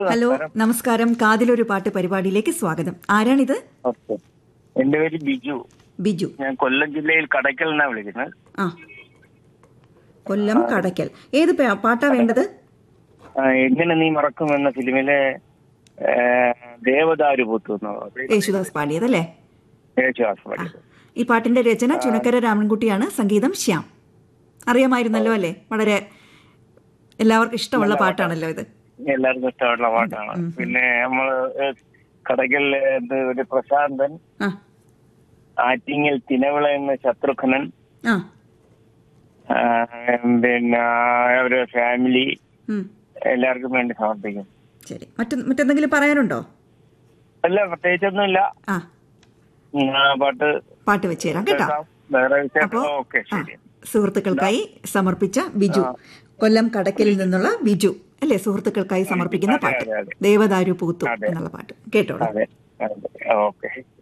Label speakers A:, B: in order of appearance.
A: Hello നമസ്കാരം കാതിലൊരു പാട്ട് പരിപാടിയിലേക്ക് സ്വാഗതം ആരാണിത്
B: ഓക്കെ എന്റെ പേര് ബിജു
A: ബിജു
B: ഞാൻ കൊല്ലം ജില്ലയിൽ കടയ്ക്കൽ നിന്നാണ് വിളിക്കുന്നത്
A: ആ കൊല്ലം കടയ്ക്കൽ ഏത് പാ- പാട്ടാ വേണ്ടത്
B: ആ, എങ്ങനെ നീ മറക്കും എന്ന ഫിലിമിലെ ആ, ദേവദാരു പൂത്തു എന്നുള്ളത്
A: യേശുദാസ് പാടിയതല്ലേ
B: യേശുദാസ് പാടിയത്
A: ഈ പാട്ടിന്റെ രചന ചുനക്കര രാമൻകുട്ടിയാണ് സംഗീതം ശ്യാം അറിയാമായിരുന്നല്ലോ അല്ലേ വളരെ എല്ലാവർക്കും ഇഷ്ടമുള്ള പാട്ടാണല്ലോ ഇത്
B: എല്ലാവർക്കും ഇഷ്ടമുള്ള പാട്ടാണ് പിന്നെ നമ്മള് ഏ, കടയ്ക്കൽ എന്ത് ഒരു പ്രശാന്തൻ
A: ആ
B: ആറ്റിങ്ങൽ തിനവിള എന്ന ശത്രുഘ്നൻ
A: ആ
B: ആ, പിന്നെ അവരുടെ ഫാമിലി
A: ഉം.
B: എല്ലാവർക്കും വേണ്ടി സമർപ്പിക്കും
A: ശരി മറ്റു മറ്റെന്തെങ്കിലും പറയാനുണ്ടോ
B: അല്ല പ്രത്യേകിച്ചൊന്നുമില്ല
A: ആ
B: ഉം, ആ പാട്ട്
A: പാട്ട് വെച്ച് തരാം കേട്ടോ
B: കേൾക്കാം. വേറെ വിശേഷം
A: അപ്പോ
B: ഓക്കെ
A: ആ,
B: ശരി
A: സുഹൃത്തുക്കൾക്കായി സമർപ്പിച്ച ബിജു കൊല്ലം കടക്കലിൽ നിന്നുള്ള ബിജു അല്ലേ സുഹൃത്തുക്കൾക്കായി സമർപ്പിക്കുന്ന
B: അതെ,
A: പാട്ട്
B: അതെ, അതെ.
A: ദേവദാരു പൂത്തു
B: അതെ.
A: എന്നുള്ള പാട്ട് കേട്ടോളൂ
B: അതെ അതെ ഓക്കെ